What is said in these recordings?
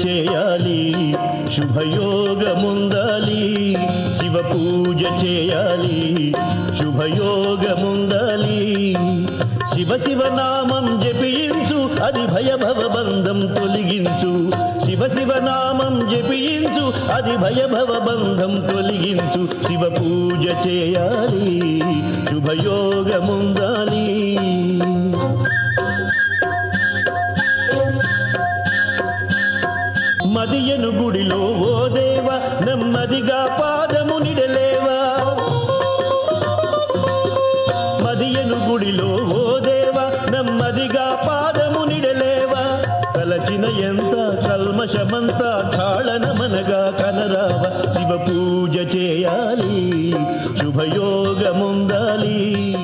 చేయాలి శుభయోగముందాలి శివ పూజ చేయాలి శుభయోగముందాలి శివ శివ నామం జపించు అది భయభవ బంధం తొలగించు శివ శివ నామం జపించు అది భయభవ బంధం తొలగించు శివ పూజ చేయాలి శుభయోగముందాలి మదియను గుడిలో ఓ దేవ నెమ్మదిగా పాదము నిడలేవా మదియను గుడిలో ఓ దేవ నెమ్మదిగా పాదము నిడలేవా తలచిన ఎంత కల్మషమంతా తాళనమనగా కనరావ శివ పూజ చేయాలి శుభయోగముందాలి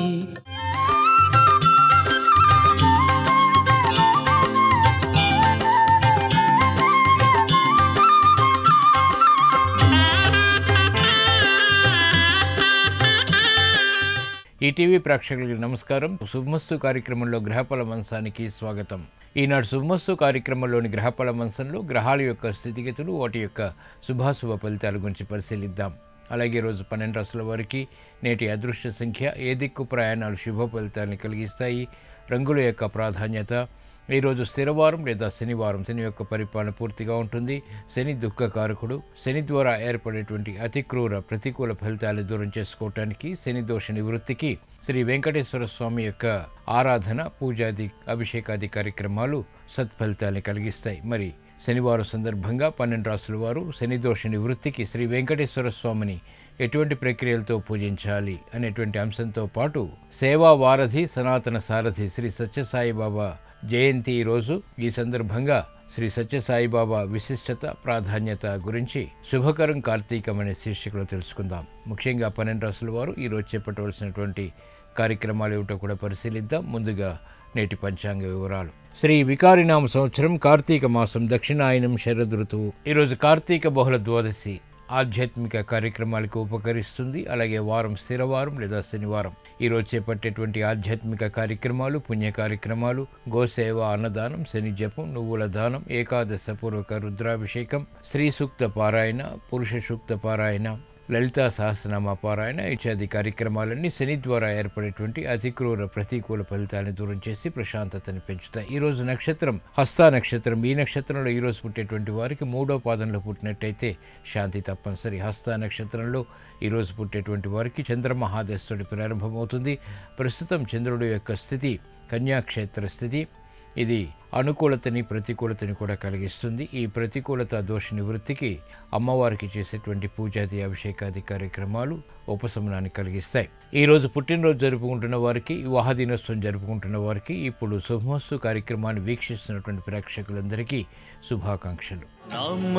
ఈటీవీ ప్రేక్షకులకి నమస్కారం శుభమస్తు కార్యక్రమంలో గ్రహఫల మంచానికి స్వాగతం ఈనాడు శుభమస్తు కార్యక్రమంలోని గ్రహఫల మంచంలో గ్రహాల యొక్క స్థితిగతులు వాటి యొక్క శుభాశుభ ఫలితాల గురించి పరిశీలిద్దాం అలాగే రోజు పన్నెండు రాసుల వారికి నేటి అదృష్ట సంఖ్య ఏ దిక్కు ప్రయాణాలు శుభ ఫలితాలను కలిగిస్తాయి రంగుల యొక్క ప్రాధాన్యత ఈరోజు స్థిరవారం లేదా శనివారం శని యొక్క పరిపాలన పూర్తిగా ఉంటుంది శని దుఃఖకారకుడు శని ద్వారా ఏర్పడేటువంటి అతి క్రూర ప్రతికూల ఫలితాలను దూరం చేసుకోవటానికి శని దోష నివృత్తికి శ్రీ వెంకటేశ్వర స్వామి యొక్క ఆరాధన పూజాది అభిషేకాది కార్యక్రమాలు సత్ఫలితాన్ని కలిగిస్తాయి మరి శనివారం సందర్భంగా పన్నెండు రాసుల వారు శని దోష నివృత్తికి శ్రీ వెంకటేశ్వర స్వామిని ఎటువంటి ప్రక్రియలతో పూజించాలి అనేటువంటి అంశంతో పాటు సేవా వారధి సనాతన సారథి శ్రీ సత్యసాయిబాబా జయంతి ఈరోజు ఈ సందర్భంగా శ్రీ సత్యసాయిబాబా విశిష్టత ప్రాధాన్యత గురించి శుభకరం కార్తీకం అనే శీర్షికలో తెలుసుకుందాం ముఖ్యంగా పన్నెండు రాసుల వారు ఈరోజు చేపట్టవలసినటువంటి కార్యక్రమాలు ఏమిటో కూడా పరిశీలిద్దాం ముందుగా నేటి పంచాంగ వివరాలు శ్రీ వికారినామ సంవత్సరం కార్తీక మాసం దక్షిణాయనం శరద్ ఋతువు ఈరోజు కార్తీక బహుళ ద్వాదశి ఆధ్యాత్మిక కార్యక్రమాలకు ఉపకరిస్తుంది అలాగే వారం స్థిరవారం లేదా శనివారం ఈరోజు చేపట్టేటువంటి ఆధ్యాత్మిక కార్యక్రమాలు పుణ్య కార్యక్రమాలు గోసేవ అన్నదానం శని జపం నువ్వుల దానం ఏకాదశ పూర్వక రుద్రాభిషేకం స్త్రీ సూక్త పారాయణ పురుష సూక్త పారాయణ లలితా సహస్రనామ పారాయణ ఇత్యాది కార్యక్రమాలన్నీ శని ద్వారా ఏర్పడేటువంటి అతి క్రూర ప్రతికూల ఫలితాలను దూరం చేసి ప్రశాంతతని పెంచుతాయి ఈ రోజు నక్షత్రం హస్త నక్షత్రం ఈ నక్షత్రంలో ఈ రోజు పుట్టేటువంటి వారికి మూడో పాదంలో పుట్టినట్టయితే శాంతి తప్పనిసరి హస్త నక్షత్రంలో ఈ రోజు పుట్టేటువంటి వారికి చంద్రమహాదశుడి ప్రారంభమవుతుంది ప్రస్తుతం చంద్రుడి యొక్క స్థితి కన్యాక్షేత్ర స్థితి ఇది అనుకూలతని ప్రతికూలతని కూడా కలిగిస్తుంది ఈ ప్రతికూలత దోష నివృత్తికి అమ్మవారికి చేసేటువంటి పూజాది అభిషేకాది కార్యక్రమాలు ఉపశమనాన్ని కలిగిస్తాయి ఈ రోజు పుట్టినరోజు జరుపుకుంటున్న వారికి వివాహ దినోత్సవం జరుపుకుంటున్న వారికి ఇప్పుడు శుభమస్తు కార్యక్రమాన్ని వీక్షిస్తున్నటువంటి ప్రేక్షకులందరికీ శుభాకాంక్షలు నమ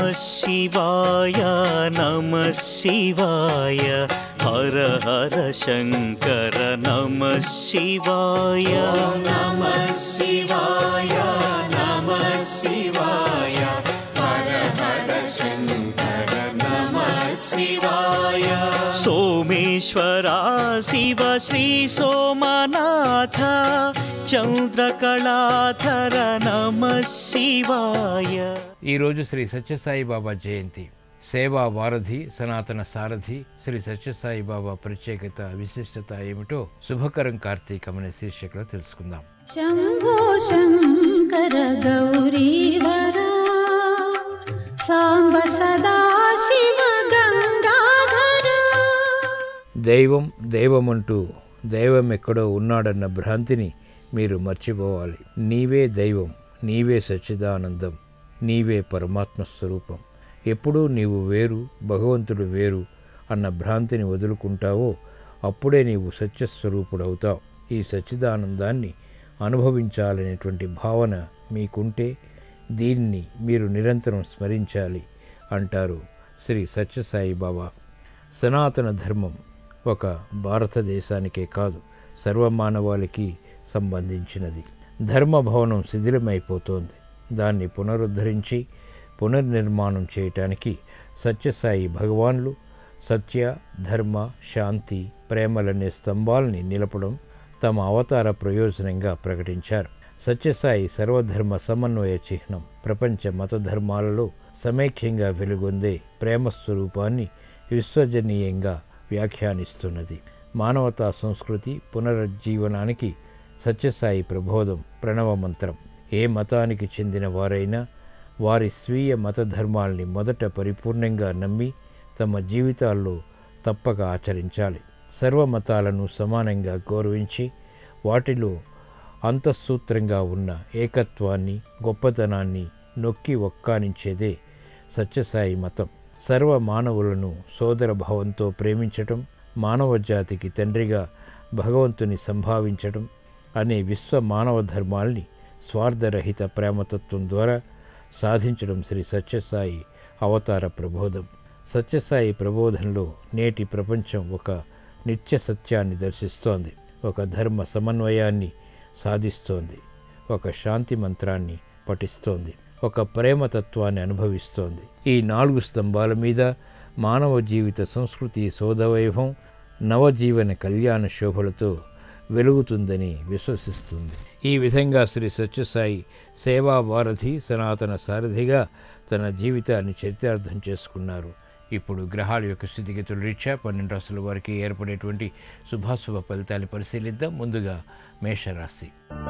శివాయ నమ శివాయ హర హర శంకర నమ శివాయ నమ శివాయ నమ శివాయ హర హర శంకర నమ శివాయ సోమేశ్వర శివ శ్రీ సోమనాథ చంద్రకళాధర నమ శివాయ ఈరోజు శ్రీ సత్యసాయి బాబా జయంతి సేవా వారధి సనాతన సారథి శ్రీ సత్యసాయి బాబా ప్రత్యేకత విశిష్టత ఏమిటో శుభకరం కార్తీకం అనే శీర్షికలో తెలుసుకుందాం शम्भो शङ्कर गौरीवरा साम्ब सदा शिव गङ्गाधरा దైవం దైవమంటూ దైవం ఎక్కడో ఉన్నాడన్న భ్రాంతిని మీరు మర్చిపోవాలి నీవే దైవం నీవే సచ్చిదానందం నీవే పరమాత్మ స్వరూపం ఎప్పుడూ నీవు వేరు భగవంతుడు వేరు అన్న భ్రాంతిని వదులుకుంటావో అప్పుడే నీవు సత్యస్వరూపుడవుతావు ఈ సచ్చిదానందాన్ని అనుభవించాలనేటువంటి భావన మీకుంటే దీన్ని మీరు నిరంతరం స్మరించాలి అంటారు శ్రీ సత్యసాయి బాబా సనాతన ధర్మం ఒక భారతదేశానికే కాదు సర్వమానవాళికి సంబంధించినది ధర్మభవనం శిథిలమైపోతోంది దాన్ని పునరుద్ధరించి పునర్నిర్మాణం చేయటానికి సత్యసాయి భగవాన్లు సత్య ధర్మ శాంతి ప్రేమలనే స్తంభాల్ని నిలపడం తమ అవతార ప్రయోజనంగా ప్రకటించారు సత్యసాయి సర్వధర్మ సమన్వయ చిహ్నం ప్రపంచ మత ధర్మాలలో సమైక్యంగా వెలుగొందే ప్రేమ స్వరూపాన్ని విశ్వజనీయంగా వ్యాఖ్యానిస్తున్నది మానవతా సంస్కృతి పునరుజ్జీవనానికి సత్యసాయి ప్రబోధం ప్రణవ మంత్రం ఏ మతానికి చెందిన వారైనా వారి స్వీయ మత ధర్మాల్ని మొదట పరిపూర్ణంగా నమ్మి తమ జీవితాల్లో తప్పక ఆచరించాలి సర్వ మతాలను సమానంగా గౌరవించి వాటిలో అంతఃసూత్రంగా ఉన్న ఏకత్వాన్ని గొప్పతనాన్ని నొక్కి ఒక్కానించేదే సత్యసాయి మతం సర్వ మానవులను సోదర భావంతో ప్రేమించటం మానవ జాతికి తండ్రిగా భగవంతుని సంభావించటం అనే విశ్వ మానవ ధర్మాల్ని స్వార్థరహిత ప్రేమతత్వం ద్వారా సాధించడం శ్రీ సత్యసాయి అవతార ప్రబోధం సత్యసాయి ప్రబోధంలో నేటి ప్రపంచం ఒక నిత్య సత్యాన్ని దర్శిస్తోంది ఒక ధర్మ సమన్వయాన్ని సాధిస్తోంది ఒక శాంతి మంత్రాన్ని పఠిస్తోంది ఒక ప్రేమతత్వాన్ని అనుభవిస్తోంది ఈ నాలుగు స్తంభాల మీద మానవ జీవిత సంస్కృతి సోదవైభవం నవజీవన కళ్యాణ శోభలతో వెలుగుతుందని విశ్వసిస్తుంది ఈ విధంగా శ్రీ సత్యసాయి సేవా వారధి సనాతన సారథిగా తన జీవితాన్ని చరితార్థం చేసుకున్నారు ఇప్పుడు గ్రహాల యొక్క స్థితిగతుల రీత్యా పన్నెండు రాసుల వారికి ఏర్పడేటువంటి శుభాశుభ ఫలితాన్ని పరిశీలిద్దాం ముందుగా మేషరాశి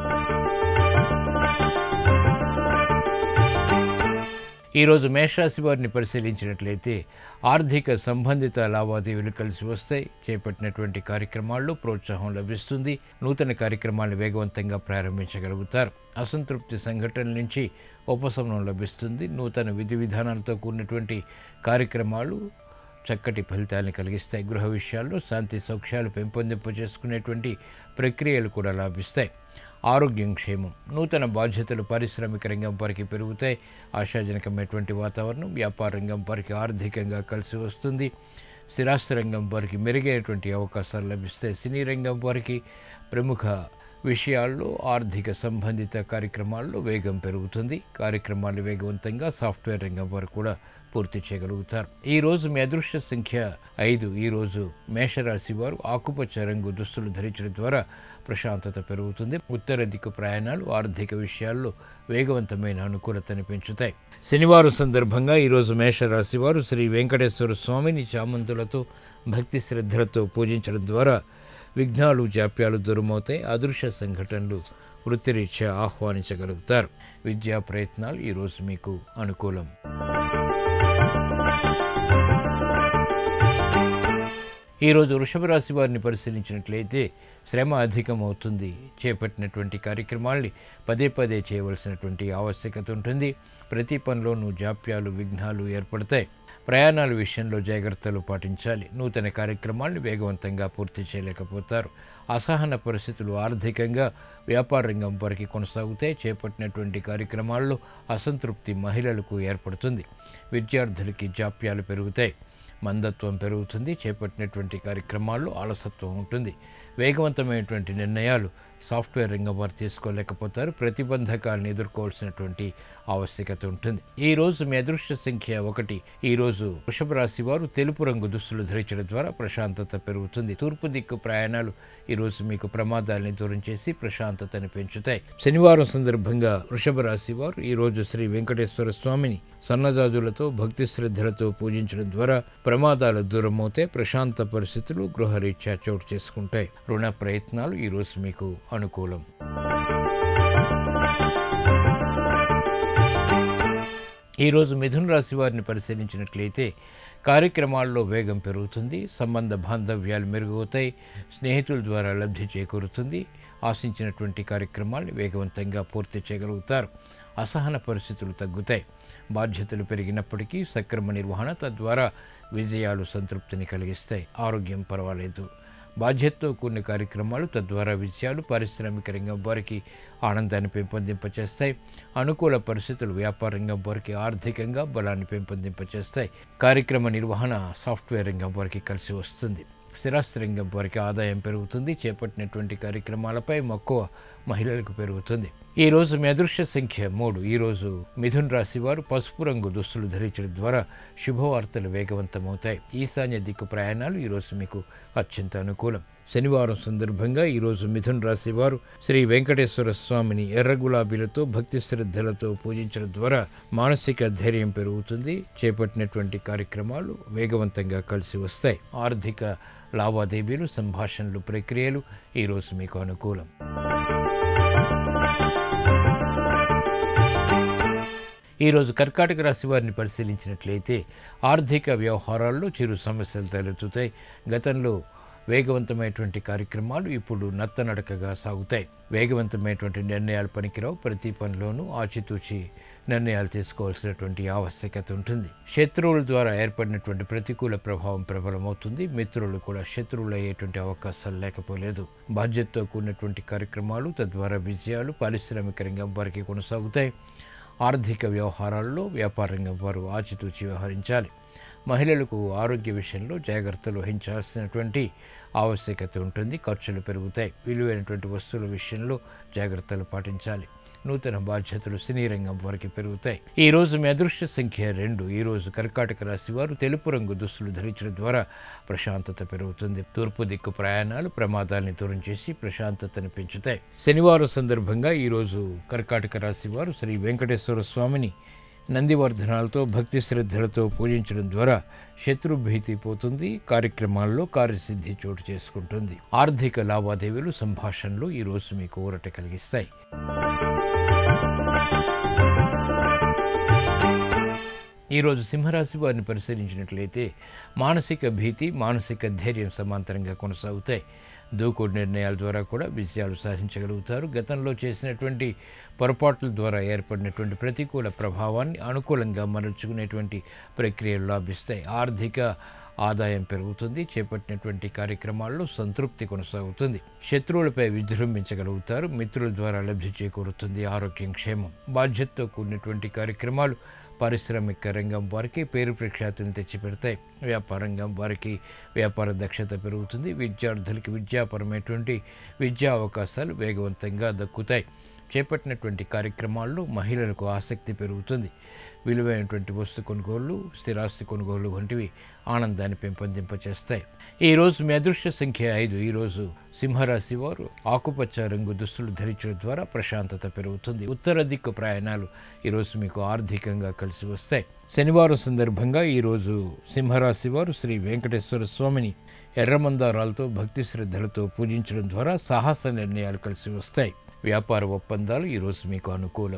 ఈరోజు మేషరాశి వారిని పరిశీలించినట్లయితే ఆర్థిక సంబంధిత లావాదేవీలు కలిసి వస్తాయి చేపట్టినటువంటి కార్యక్రమాల్లో ప్రోత్సాహం లభిస్తుంది నూతన కార్యక్రమాలను వేగవంతంగా ప్రారంభించగలుగుతారు అసంతృప్తి సంఘటనల నుంచి ఉపశమనం లభిస్తుంది నూతన విధి విధానాలతో కూడినటువంటి కార్యక్రమాలు చక్కటి ఫలితాలను కలిగిస్తాయి గృహ విషయాల్లో శాంతి సౌఖ్యాలు పెంపొందింపు చేసుకునేటువంటి ప్రక్రియలు కూడా లాభిస్తాయి ఆరోగ్యం క్షేమం నూతన బాధ్యతలు పారిశ్రామిక రంగం వారికి పెరుగుతాయి ఆశాజనకమైనటువంటి వాతావరణం వ్యాపార రంగం వారికి ఆర్థికంగా కలిసి వస్తుంది స్థిరాస్తి రంగం వారికి మెరుగైనటువంటి అవకాశాలు లభిస్తాయి సినీ రంగం వారికి ప్రముఖ విషయాల్లో ఆర్థిక సంబంధిత కార్యక్రమాల్లో వేగం పెరుగుతుంది కార్యక్రమాలు వేగవంతంగా సాఫ్ట్వేర్ రంగం వారు కూడా పూర్తి చేయగలుగుతారు ఈ రోజు మీ అదృష్ట సంఖ్య ఐదు ఈ రోజు మేషరాశి వారు ఆకుపచ్చ రంగు దుస్తులు ధరించడం ద్వారా ప్రశాంతత పెరుగుతుంది ఉత్తర దిక్కు ప్రయాణాలు ఆర్థిక విషయాల్లో వేగవంతమైన అనుకూలతని పెంచుతాయి శనివారం సందర్భంగా ఈరోజు మేషరాశి వారు శ్రీ వెంకటేశ్వర స్వామిని చామంతులతో భక్తి శ్రద్ధలతో పూజించడం ద్వారా విఘ్నాలు జాప్యాలు దూరమవుతాయి అదృశ్య సంఘటనలు వృత్తిరీత్యా ఆహ్వానించగలుగుతారు విద్యా ప్రయత్నాలు ఈరోజు మీకు అనుకూలం ఈరోజు వృషభ రాశి వారిని పరిశీలించినట్లయితే శ్రమ అధికం అవుతుంది చేపట్టినటువంటి కార్యక్రమాల్ని పదే పదే చేయవలసినటువంటి ఆవశ్యకత ఉంటుంది ప్రతి పనిలోనూ జాప్యాలు విఘ్నాలు ఏర్పడతాయి ప్రయాణాల విషయంలో జాగ్రత్తలు పాటించాలి నూతన కార్యక్రమాలను వేగవంతంగా పూర్తి చేయలేకపోతారు అసహన పరిస్థితులు ఆర్థికంగా వ్యాపార రంగం వరకు కొనసాగుతాయి చేపట్టినటువంటి కార్యక్రమాల్లో అసంతృప్తి మహిళలకు ఏర్పడుతుంది విద్యార్థులకి జాప్యాలు పెరుగుతాయి మందత్వం పెరుగుతుంది చేపట్టినటువంటి కార్యక్రమాల్లో అలసత్వం ఉంటుంది వేగవంతమైనటువంటి నిర్ణయాలు సాఫ్ట్వేర్ రంగం వారు తీసుకోలేకపోతారు ప్రతిబంధకాలను ఎదుర్కోవాల్సినటువంటి ఆవశ్యకత ఉంటుంది ఈ రోజు మీ అదృష్ట సంఖ్య ఒకటి ఈ రోజు వృషభ రాశి వారు తెలుపు రంగు దుస్తులు ధరించడం ద్వారా ప్రశాంతత పెరుగుతుంది తూర్పు దిక్కు ప్రయాణాలు ఈ రోజు మీకు ప్రమాదాలని దూరం చేసి ప్రశాంతతని పెంచుతాయి శనివారం సందర్భంగా వృషభ రాశి వారు ఈ రోజు శ్రీ వెంకటేశ్వర స్వామిని సన్నజాజులతో భక్తి శ్రద్ధలతో పూజించడం ద్వారా ప్రమాదాలు దూరమవుతాయి ప్రశాంత పరిస్థితులు గృహరీత్యా చోటు చేసుకుంటాయి రుణ ప్రయత్నాలు ఈ రోజు మీకు అనుకూలం ఈరోజు మిథున రాశి వారిని పరిశీలించినట్లయితే కార్యక్రమాల్లో వేగం పెరుగుతుంది సంబంధ బాంధవ్యాలు మెరుగవుతాయి స్నేహితుల ద్వారా లబ్ధి చేకూరుతుంది ఆశించినటువంటి కార్యక్రమాలు వేగవంతంగా పూర్తి చేయగలుగుతారు అసహన పరిస్థితులు తగ్గుతాయి బాధ్యతలు పెరిగినప్పటికీ సక్రమ నిర్వహణ తద్వారా విజయాలు సంతృప్తిని కలిగిస్తాయి ఆరోగ్యం పర్వాలేదు బాధ్యతతో కూడిన కార్యక్రమాలు తద్వారా విజయాలు పారిశ్రామిక రంగం వారికి ఆనందాన్ని పెంపొందింపచేస్తాయి అనుకూల పరిస్థితులు వ్యాపార రంగం వారికి ఆర్థికంగా బలాన్ని పెంపొందింపచేస్తాయి కార్యక్రమ నిర్వహణ సాఫ్ట్వేర్ రంగం వారికి కలిసి వస్తుంది స్థిరాస్తి రంగం వారికి ఆదాయం పెరుగుతుంది చేపట్టినటువంటి కార్యక్రమాలపై మక్కువ మహిళలకు పెరుగుతుంది ఈ రోజు మీ అదృశ్య సంఖ్య మూడు ఈ రోజు మిథున్ రాశి వారు పసుపు రంగు దుస్తులు ధరించడం ద్వారా శుభవార్తలు వేగవంతమవుతాయి ఈశాన్య దిక్కు ప్రయాణాలు ఈ రోజు మీకు అత్యంత అనుకూలం శనివారం సందర్భంగా ఈరోజు మిథున్ రాశి వారు శ్రీ వెంకటేశ్వర స్వామిని ఎర్ర గులాబీలతో భక్తి శ్రద్ధలతో పూజించడం ద్వారా మానసిక ధైర్యం పెరుగుతుంది చేపట్టినటువంటి కార్యక్రమాలు వేగవంతంగా కలిసి వస్తాయి ఆర్థిక లావాదేవీలు సంభాషణలు ప్రక్రియలు ఈరోజు మీకు అనుకూలం ఈరోజు కర్కాటక రాశి వారిని పరిశీలించినట్లయితే ఆర్థిక వ్యవహారాల్లో చిరు సమస్యలు తలెత్తుతాయి గతంలో వేగవంతమైనటువంటి కార్యక్రమాలు ఇప్పుడు నత్తనడకగా సాగుతాయి వేగవంతమైనటువంటి నిర్ణయాలు పనికిరావు ప్రతి పనిలోనూ ఆచితూచి నిర్ణయాలు తీసుకోవాల్సినటువంటి ఆవశ్యకత ఉంటుంది శత్రువుల ద్వారా ఏర్పడినటువంటి ప్రతికూల ప్రభావం ప్రబలమవుతుంది మిత్రులు కూడా శత్రువులు అయ్యేటువంటి అవకాశాలు లేకపోలేదు బాధ్యతతో కూడినటువంటి కార్యక్రమాలు తద్వారా విజయాలు పారిశ్రామిక రంగం వారికి కొనసాగుతాయి ఆర్థిక వ్యవహారాల్లో వ్యాపార రంగం వారు ఆచితూచి వ్యవహరించాలి మహిళలకు ఆరోగ్య విషయంలో జాగ్రత్తలు వహించాల్సినటువంటి ఆవశ్యకత ఉంటుంది ఖర్చులు పెరుగుతాయి విలువైనటువంటి వస్తువుల విషయంలో జాగ్రత్తలు పాటించాలి నూతన బాధ్యతలు సినీ రంగం వారికి పెరుగుతాయి ఈ రోజు మీ అదృశ్య సంఖ్య రెండు ఈ రోజు కర్కాటక రాశి వారు తెలుపు రంగు దుస్తులు ధరించడం ద్వారా ప్రశాంతత పెరుగుతుంది తూర్పు దిక్కు ప్రయాణాలు ప్రమాదాల్ని దూరం చేసి ప్రశాంతతను పెంచుతాయి శనివారం సందర్భంగా ఈ రోజు కర్కాటక రాశి వారు శ్రీ వెంకటేశ్వర స్వామిని నందివర్ధనాలతో భక్తి శ్రద్ధలతో పూజించడం ద్వారా శత్రు భీతి పోతుంది కార్యక్రమాల్లో కార్యసిద్ధి చోటు చేసుకుంటుంది ఆర్థిక లావాదేవీలు సంభాషణలు ఈ రోజు మీకు ఊరట కలిగిస్తాయి ఈరోజు సింహరాశి వారిని పరిశీలించినట్లయితే మానసిక భీతి మానసిక ధైర్యం సమాంతరంగా కొనసాగుతాయి దూకుడు నిర్ణయాల ద్వారా కూడా విజయాలు సాధించగలుగుతారు గతంలో చేసినటువంటి పొరపాట్ల ద్వారా ఏర్పడినటువంటి ప్రతికూల ప్రభావాన్ని అనుకూలంగా మరల్చుకునేటువంటి ప్రక్రియలు లాభిస్తాయి ఆర్థిక ఆదాయం పెరుగుతుంది చేపట్టినటువంటి కార్యక్రమాల్లో సంతృప్తి కొనసాగుతుంది శత్రువులపై విజృంభించగలుగుతారు మిత్రుల ద్వారా లబ్ధి చేకూరుతుంది ఆరోగ్యం క్షేమం బాధ్యతతో కూడినటువంటి కార్యక్రమాలు పారిశ్రామిక రంగం వారికి పేరు ప్రఖ్యాతులను తెచ్చిపెడతాయి వ్యాపార రంగం వారికి వ్యాపార దక్షత పెరుగుతుంది విద్యార్థులకి విద్యాపరమైనటువంటి విద్యా అవకాశాలు వేగవంతంగా దక్కుతాయి చేపట్టినటువంటి కార్యక్రమాల్లో మహిళలకు ఆసక్తి పెరుగుతుంది విలువైనటువంటి వస్తు కొనుగోళ్లు స్థిరాస్తి కొనుగోళ్లు వంటివి ఆనందాన్ని పెంపొందింపచేస్తాయి ఈరోజు మీ అదృష్ట సంఖ్య ఐదు ఈరోజు సింహరాశి వారు ఆకుపచ్చ రంగు దుస్తులు ధరించడం ద్వారా ప్రశాంతత పెరుగుతుంది ఉత్తర దిక్కు ప్రయాణాలు ఈరోజు మీకు ఆర్థికంగా కలిసి వస్తాయి శనివారం సందర్భంగా ఈరోజు సింహరాశి వారు శ్రీ వెంకటేశ్వర స్వామిని ఎర్రమందారాలతో భక్తి శ్రద్ధలతో పూజించడం ద్వారా సాహస నిర్ణయాలు కలిసి వస్తాయి వ్యాపార ఒప్పందాలు ఈరోజు మీకు అనుకూలం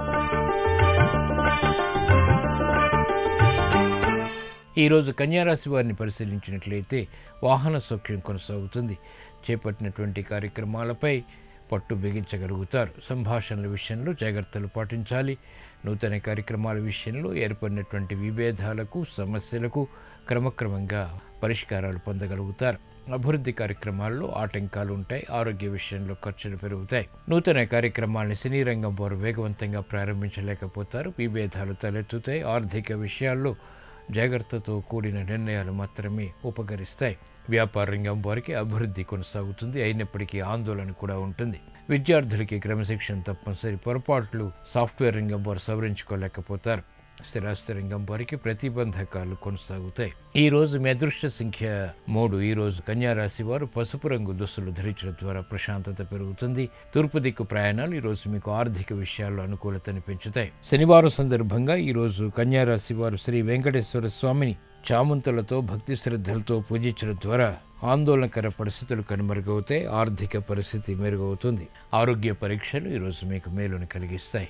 ఈరోజు కన్యారాశి వారిని పరిశీలించినట్లయితే వాహన సౌఖ్యం కొనసాగుతుంది చేపట్టినటువంటి కార్యక్రమాలపై పట్టు బిగించగలుగుతారు సంభాషణల విషయంలో జాగ్రత్తలు పాటించాలి నూతన కార్యక్రమాల విషయంలో ఏర్పడినటువంటి విభేదాలకు సమస్యలకు క్రమక్రమంగా పరిష్కారాలు పొందగలుగుతారు అభివృద్ధి కార్యక్రమాల్లో ఆటంకాలు ఉంటాయి ఆరోగ్య విషయంలో ఖర్చులు పెరుగుతాయి నూతన కార్యక్రమాల్ని సినీ రంగం వారు వేగవంతంగా ప్రారంభించలేకపోతారు విభేదాలు తలెత్తుతాయి ఆర్థిక విషయాల్లో జాగ్రత్తతో కూడిన నిర్ణయాలు మాత్రమే ఉపకరిస్తాయి వ్యాపార రంగం వారికి అభివృద్ధి కొనసాగుతుంది అయినప్పటికీ ఆందోళన కూడా ఉంటుంది విద్యార్థులకి క్రమశిక్షణ తప్పనిసరి పొరపాట్లు సాఫ్ట్వేర్ రంగం వారు సవరించుకోలేకపోతారు స్థిరాస్తి రంగం వారికి ప్రతిబంధకాలు కొనసాగుతాయి ఈ రోజు మీ అదృష్ట సంఖ్య మూడు ఈ రోజు కన్యారాశి వారు పసుపు రంగు దుస్తులు ధరించడం ద్వారా ప్రశాంతత పెరుగుతుంది తూర్పు దిక్కు ప్రయాణాలు ఈ రోజు మీకు ఆర్థిక విషయాల్లో అనుకూలతని పెంచుతాయి శనివారం సందర్భంగా ఈ రోజు కన్యారాశి వారు శ్రీ వెంకటేశ్వర స్వామిని చాముంతలతో భక్తి శ్రద్ధలతో పూజించడం ద్వారా ఆందోళనకర పరిస్థితులు కనుమరుగవుతాయి ఆర్థిక పరిస్థితి మెరుగవుతుంది ఆరోగ్య పరీక్షలు ఈరోజు మీకు మేలుని కలిగిస్తాయి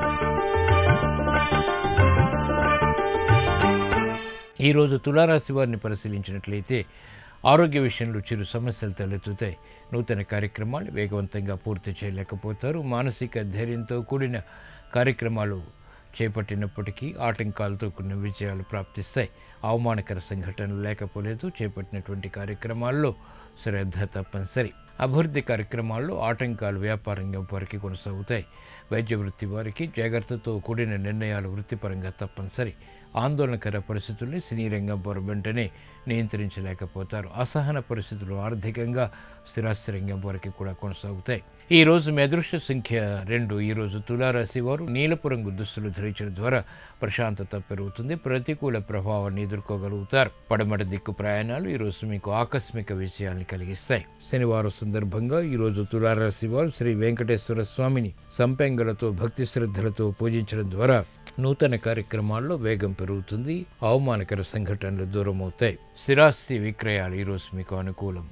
ఈరోజు తులారాశి వారిని పరిశీలించినట్లయితే ఆరోగ్య విషయంలో చిరు సమస్యలు తలెత్తుతాయి నూతన కార్యక్రమాలు వేగవంతంగా పూర్తి చేయలేకపోతారు మానసిక ధైర్యంతో కూడిన కార్యక్రమాలు చేపట్టినప్పటికీ ఆటంకాలతో కొన్ని విజయాలు ప్రాప్తిస్తాయి అవమానకర సంఘటనలు లేకపోలేదు చేపట్టినటువంటి కార్యక్రమాల్లో శ్రద్ధ తప్పనిసరి అభివృద్ధి కార్యక్రమాల్లో ఆటంకాలు వ్యాపారంగం వారికి కొనసాగుతాయి వైద్య వృత్తి వారికి జాగ్రత్తతో కూడిన నిర్ణయాలు వృత్తిపరంగా తప్పనిసరి ఆందోళనకర పరిస్థితుల్ని సినీ రంగం వారు వెంటనే నియంత్రించలేకపోతారు అసహన పరిస్థితులు ఆర్థికంగా స్థిరాస్తి రంగం వారికి కూడా కొనసాగుతాయి ఈ రోజు మీ అదృష్ట సంఖ్య రెండు ఈ రోజు తులారాశి వారు నీలపు రంగు దుస్తులు ధరించడం ద్వారా ప్రశాంతత పెరుగుతుంది ప్రతికూల ప్రభావాన్ని ఎదుర్కోగలుగుతారు పడమట దిక్కు ప్రయాణాలు ఈ రోజు మీకు ఆకస్మిక విషయాల్ని కలిగిస్తాయి శనివారం సందర్భంగా ఈ రోజు తులారాశి వారు శ్రీ వెంకటేశ్వర స్వామిని సంపెంగలతో భక్తి శ్రద్ధలతో పూజించడం ద్వారా నూతన కార్యక్రమాల్లో వేగం పెరుగుతుంది అవమానకర సంఘటనలు దూరం అవుతాయి స్థిరాస్తి విక్రయాలు ఈరోజు మీకు అనుకూలం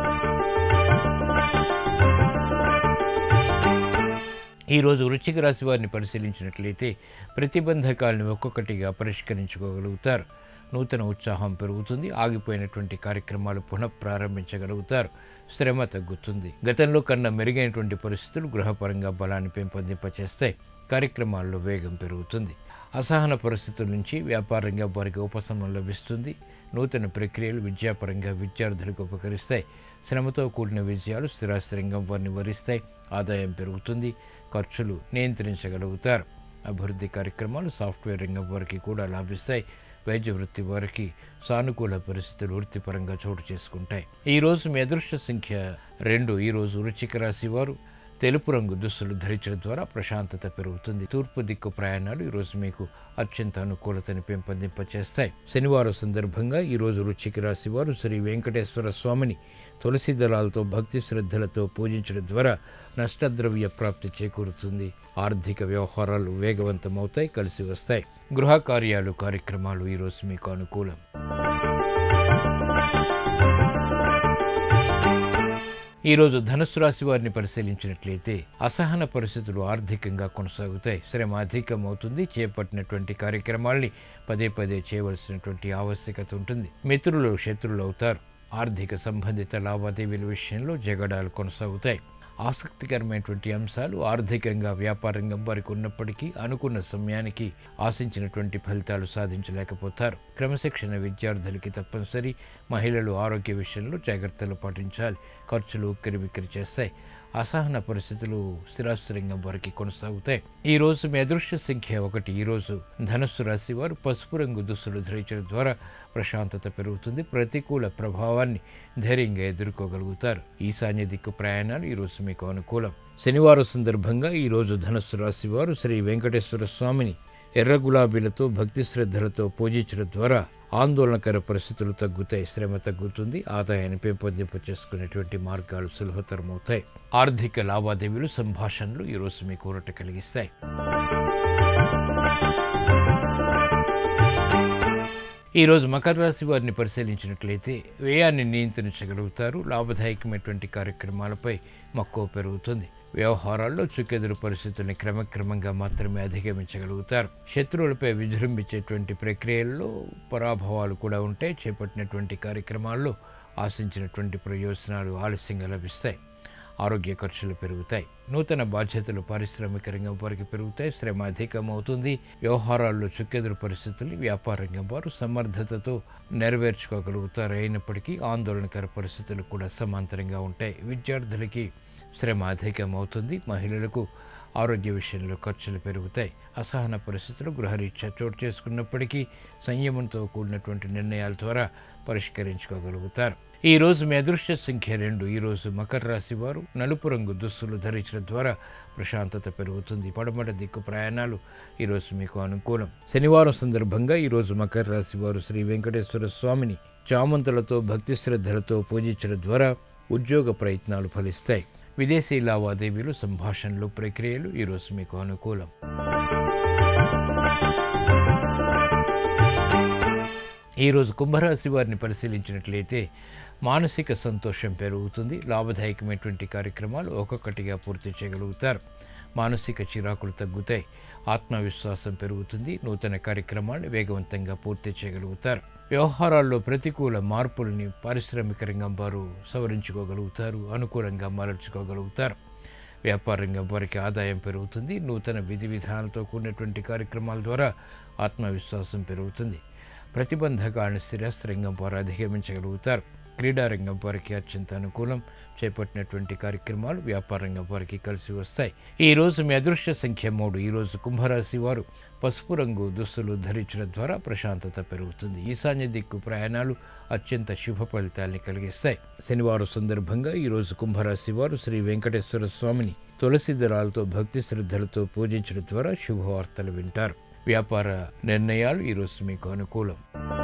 ఈరోజు వృశ్చిక రాశి వారిని పరిశీలించినట్లయితే ప్రతిబంధకాలను ఒక్కొక్కటిగా పరిష్కరించుకోగలుగుతారు నూతన ఉత్సాహం పెరుగుతుంది ఆగిపోయినటువంటి కార్యక్రమాలు పునః ప్రారంభించగలుగుతారు శ్రమ తగ్గుతుంది గతంలో కన్నా మెరుగైనటువంటి పరిస్థితులు గృహపరంగా బలాన్ని పెంపొందింపచేస్తాయి కార్యక్రమాల్లో వేగం పెరుగుతుంది అసహన పరిస్థితుల నుంచి వ్యాపారంగా వారికి ఉపశమనం లభిస్తుంది నూతన ప్రక్రియలు విద్యాపరంగా విద్యార్థులకు ఉపకరిస్తాయి శ్రమతో కూడిన విజయాలు స్థిరాస్తి రంగం వారిని వరిస్తాయి ఆదాయం పెరుగుతుంది ఖర్చులు నియంత్రించగలుగుతారు అభివృద్ధి కార్యక్రమాలు సాఫ్ట్వేర్ రంగం వారికి కూడా లాభిస్తాయి వైద్య వృత్తి వారికి సానుకూల పరిస్థితులు వృత్తిపరంగా చోటు చేసుకుంటాయి ఈ రోజు మీ అదృష్ట సంఖ్య రెండు ఈ రోజు వృశ్చిక రాశి వారు తెలుపు రంగు దుస్తులు ధరించడం ద్వారా ప్రశాంతత పెరుగుతుంది తూర్పు దిక్కు ప్రయాణాలు ఈరోజు మీకు అత్యంత అనుకూలతని పెంపొందింపచేస్తాయి శనివారం సందర్భంగా ఈరోజు వృశ్చిక రాశి వారు శ్రీ వెంకటేశ్వర స్వామిని తులసి దళాలతో భక్తి శ్రద్ధలతో పూజించడం ద్వారా నష్టద్రవ్య ప్రాప్తి చేకూరుతుంది ఆర్థిక వ్యవహారాలు వేగవంతమవుతాయి కలిసి వస్తాయి గృహ కార్యాలు కార్యక్రమాలు ఈరోజు మీకు అనుకూలం ఈరోజు ధనుసు రాశి వారిని పరిశీలించినట్లయితే అసహన పరిస్థితులు ఆర్థికంగా కొనసాగుతాయి శ్రమ అధికం అవుతుంది చేపట్టినటువంటి కార్యక్రమాల్ని పదే పదే చేయవలసినటువంటి ఆవశ్యకత ఉంటుంది మిత్రులు శత్రులు అవుతారు ఆర్థిక సంబంధిత లావాదేవీల విషయంలో జగడాలు కొనసాగుతాయి ఆసక్తికరమైనటువంటి అంశాలు ఆర్థికంగా వ్యాపారంగా వారికి ఉన్నప్పటికీ అనుకున్న సమయానికి ఆశించినటువంటి ఫలితాలు సాధించలేకపోతారు క్రమశిక్షణ విద్యార్థులకి తప్పనిసరి మహిళలు ఆరోగ్య విషయంలో జాగ్రత్తలు పాటించాలి ఖర్చులు ఉక్కిరిబిక్కిరి చేస్తాయి అసహన పరిస్థితులు స్థిరాస్తిరంగం వారికి కొనసాగుతాయి ఈ రోజు మీ అదృష్ట సంఖ్య ఒకటి ఈ రోజు ధనస్సు రాశి వారు పసుపు రంగు దుస్తులు ధరించడం ద్వారా ప్రశాంతత పెరుగుతుంది ప్రతికూల ప్రభావాన్ని ధైర్యంగా ఎదుర్కోగలుగుతారు ఈశాన్య దిక్కు ప్రయాణాలు ఈ రోజు మీకు అనుకూలం శనివారం సందర్భంగా ఈ రోజు ధనస్సు రాశి వారు శ్రీ వెంకటేశ్వర స్వామిని ఎర్ర గులాబీలతో భక్తి శ్రద్ధలతో పూజించడం ద్వారా ఆందోళనకర పరిస్థితులు తగ్గుతాయి శ్రమ తగ్గుతుంది ఆదాయాన్ని పెంపొందింప చేసుకునేటువంటి మార్గాలు సులభతరమవుతాయి ఆర్థిక లావాదేవీలు సంభాషణలు ఈరోజు మీకు ఊరట కలిగిస్తాయి ఈరోజు మకర రాశి వారిని పరిశీలించినట్లయితే వ్యయాన్ని నియంత్రించగలుగుతారు లాభదాయకమైనటువంటి కార్యక్రమాలపై మక్కువ పెరుగుతుంది వ్యవహారాల్లో చుక్కెదురు పరిస్థితుల్ని క్రమక్రమంగా మాత్రమే అధిగమించగలుగుతారు శత్రువులపై విజృంభించేటువంటి ప్రక్రియల్లో పరాభవాలు కూడా ఉంటాయి చేపట్టినటువంటి కార్యక్రమాల్లో ఆశించినటువంటి ప్రయోజనాలు ఆలస్యంగా లభిస్తాయి ఆరోగ్య ఖర్చులు పెరుగుతాయి నూతన బాధ్యతలు పారిశ్రామిక రంగం వారికి పెరుగుతాయి శ్రమ అధికమవుతుంది వ్యవహారాల్లో చుక్కెదురు పరిస్థితుల్ని వ్యాపార రంగం వారు సమర్థతతో నెరవేర్చుకోగలుగుతారు అయినప్పటికీ ఆందోళనకర పరిస్థితులు కూడా సమాంతరంగా ఉంటాయి విద్యార్థులకి శ్రమ అధికమవుతుంది మహిళలకు ఆరోగ్య విషయంలో ఖర్చులు పెరుగుతాయి అసహన పరిస్థితులు గృహరీత్యా చోటు చేసుకున్నప్పటికీ సంయమంతో కూడినటువంటి నిర్ణయాల ద్వారా పరిష్కరించుకోగలుగుతారు ఈ రోజు మీ అదృష్ట సంఖ్య రెండు ఈ రోజు మకర రాశి వారు నలుపు రంగు దుస్తులు ధరించడం ద్వారా ప్రశాంతత పెరుగుతుంది పడమట దిక్కు ప్రయాణాలు ఈరోజు మీకు అనుకూలం శనివారం సందర్భంగా ఈరోజు మకర రాశి వారు శ్రీ వెంకటేశ్వర స్వామిని చామంతులతో భక్తి శ్రద్ధలతో పూజించడం ద్వారా ఉద్యోగ ప్రయత్నాలు ఫలిస్తాయి విదేశీ లావాదేవీలు సంభాషణలు ప్రక్రియలు ఈరోజు మీకు అనుకూలం ఈరోజు కుంభరాశి వారిని పరిశీలించినట్లయితే మానసిక సంతోషం పెరుగుతుంది లాభదాయకమైనటువంటి కార్యక్రమాలు ఒక్కొక్కటిగా పూర్తి చేయగలుగుతారు మానసిక చిరాకులు తగ్గుతాయి ఆత్మవిశ్వాసం పెరుగుతుంది నూతన కార్యక్రమాలను వేగవంతంగా పూర్తి చేయగలుగుతారు వ్యవహారాల్లో ప్రతికూల మార్పుల్ని పారిశ్రామిక రంగం వారు సవరించుకోగలుగుతారు అనుకూలంగా మరల్చుకోగలుగుతారు వ్యాపార రంగం వారికి ఆదాయం పెరుగుతుంది నూతన విధి విధానాలతో కూడినటువంటి కార్యక్రమాల ద్వారా ఆత్మవిశ్వాసం పెరుగుతుంది ప్రతిబంధకాలను స్థిరస్థిరంగం వారు అధిగమించగలుగుతారు క్రీడారంగం వారికి అత్యంత అనుకూలం చేపట్టినటువంటి కార్యక్రమాలు వ్యాపార రంగం వారికి కలిసి వస్తాయి ఈ రోజు మీ అదృశ్య సంఖ్య మూడు ఈ రోజు కుంభరాశి వారు పసుపు రంగు దుస్తులు ధరించడం ద్వారా ప్రశాంతత పెరుగుతుంది ఈశాన్య దిక్కు ప్రయాణాలు అత్యంత శుభ ఫలితాల్ని కలిగిస్తాయి శనివారం సందర్భంగా ఈ రోజు కుంభరాశి వారు శ్రీ వెంకటేశ్వర స్వామిని తులసి దళాలతో భక్తి శ్రద్ధలతో పూజించడం ద్వారా శుభవార్తలు వింటారు వ్యాపార నిర్ణయాలు ఈరోజు మీకు అనుకూలం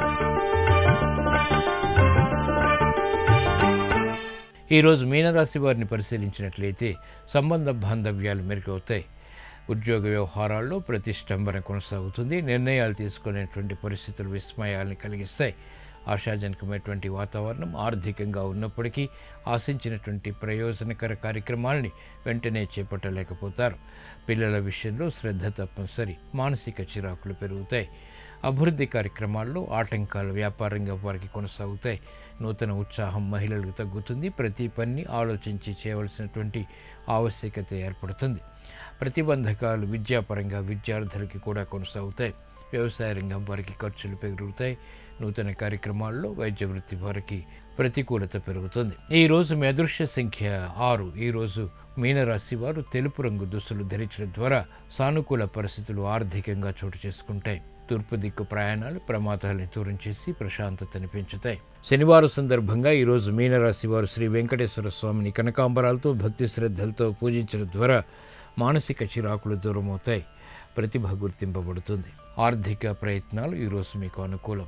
ఈరోజు మీనరాశి వారిని పరిశీలించినట్లయితే సంబంధ బాంధవ్యాలు మెరుగవుతాయి ఉద్యోగ వ్యవహారాల్లో ప్రతిష్టంభన కొనసాగుతుంది నిర్ణయాలు తీసుకునేటువంటి పరిస్థితులు విస్మయాల్ని కలిగిస్తాయి ఆశాజనకమైనటువంటి వాతావరణం ఆర్థికంగా ఉన్నప్పటికీ ఆశించినటువంటి ప్రయోజనకర కార్యక్రమాల్ని వెంటనే చేపట్టలేకపోతారు పిల్లల విషయంలో శ్రద్ధ తప్పనిసరి మానసిక చిరాకులు పెరుగుతాయి అభివృద్ధి కార్యక్రమాల్లో ఆటంకాలు వ్యాపారంగా వారికి కొనసాగుతాయి నూతన ఉత్సాహం మహిళలకు తగ్గుతుంది ప్రతి పని ఆలోచించి చేయవలసినటువంటి ఆవశ్యకత ఏర్పడుతుంది ప్రతిబంధకాలు విద్యాపరంగా విద్యార్థులకి కూడా కొనసాగుతాయి వ్యవసాయ రంగం వారికి ఖర్చులు పెరుగుతాయి నూతన కార్యక్రమాల్లో వైద్య వృత్తి వారికి ప్రతికూలత పెరుగుతుంది ఈ రోజు మీ అదృశ్య సంఖ్య ఆరు ఈ రోజు మీనరాశి వారు తెలుపు రంగు దుస్తులు ధరించడం ద్వారా సానుకూల పరిస్థితులు ఆర్థికంగా చోటు చేసుకుంటాయి తూర్పు దిక్కు ప్రయాణాలు ప్రమాదాలను దూరం చేసి ప్రశాంతతని పెంచుతాయి శనివారం సందర్భంగా ఈరోజు మీనరాశి వారు శ్రీ వెంకటేశ్వర స్వామిని కనకాంబరాలతో భక్తి శ్రద్ధలతో పూజించడం ద్వారా మానసిక చిరాకులు దూరమవుతాయి ప్రతిభ గుర్తింపబడుతుంది ఆర్థిక ప్రయత్నాలు ఈరోజు మీకు అనుకూలం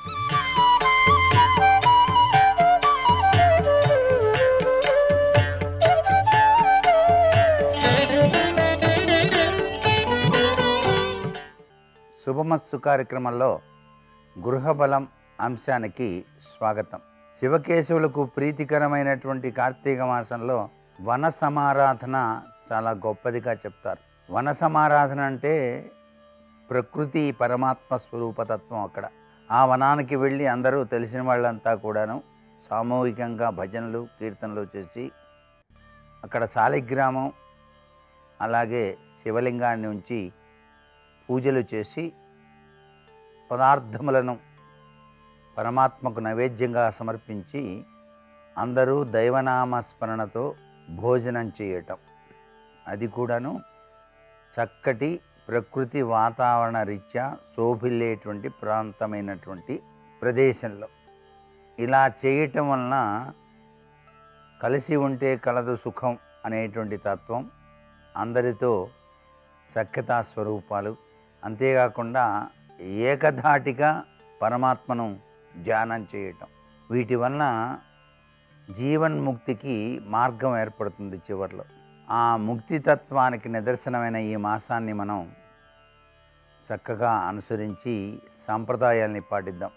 శుభమస్తు కార్యక్రమంలో గృహబలం అంశానికి స్వాగతం శివకేశవులకు ప్రీతికరమైనటువంటి కార్తీక మాసంలో వన సమారాధన చాలా గొప్పదిగా చెప్తారు వన సమారాధన అంటే ప్రకృతి పరమాత్మ స్వరూపతత్వం అక్కడ ఆ వనానికి వెళ్ళి అందరూ తెలిసిన వాళ్ళంతా కూడాను సామూహికంగా భజనలు కీర్తనలు చేసి అక్కడ శాలిగ్రామం అలాగే శివలింగాన్ని ఉంచి పూజలు చేసి పదార్థములను పరమాత్మకు నైవేద్యంగా సమర్పించి అందరూ దైవనామ స్మరణతో భోజనం చేయటం అది కూడాను చక్కటి ప్రకృతి వాతావరణ రీత్యా శోభిల్లేటువంటి ప్రాంతమైనటువంటి ప్రదేశంలో ఇలా చేయటం వలన కలిసి ఉంటే కలదు సుఖం అనేటువంటి తత్వం అందరితో సఖ్యతా స్వరూపాలు అంతేకాకుండా ఏకధాటిగా పరమాత్మను ధ్యానం చేయటం వీటి వలన జీవన్ముక్తికి మార్గం ఏర్పడుతుంది చివరిలో ఆ ముక్తితత్వానికి నిదర్శనమైన ఈ మాసాన్ని మనం చక్కగా అనుసరించి సాంప్రదాయాల్ని పాటిద్దాం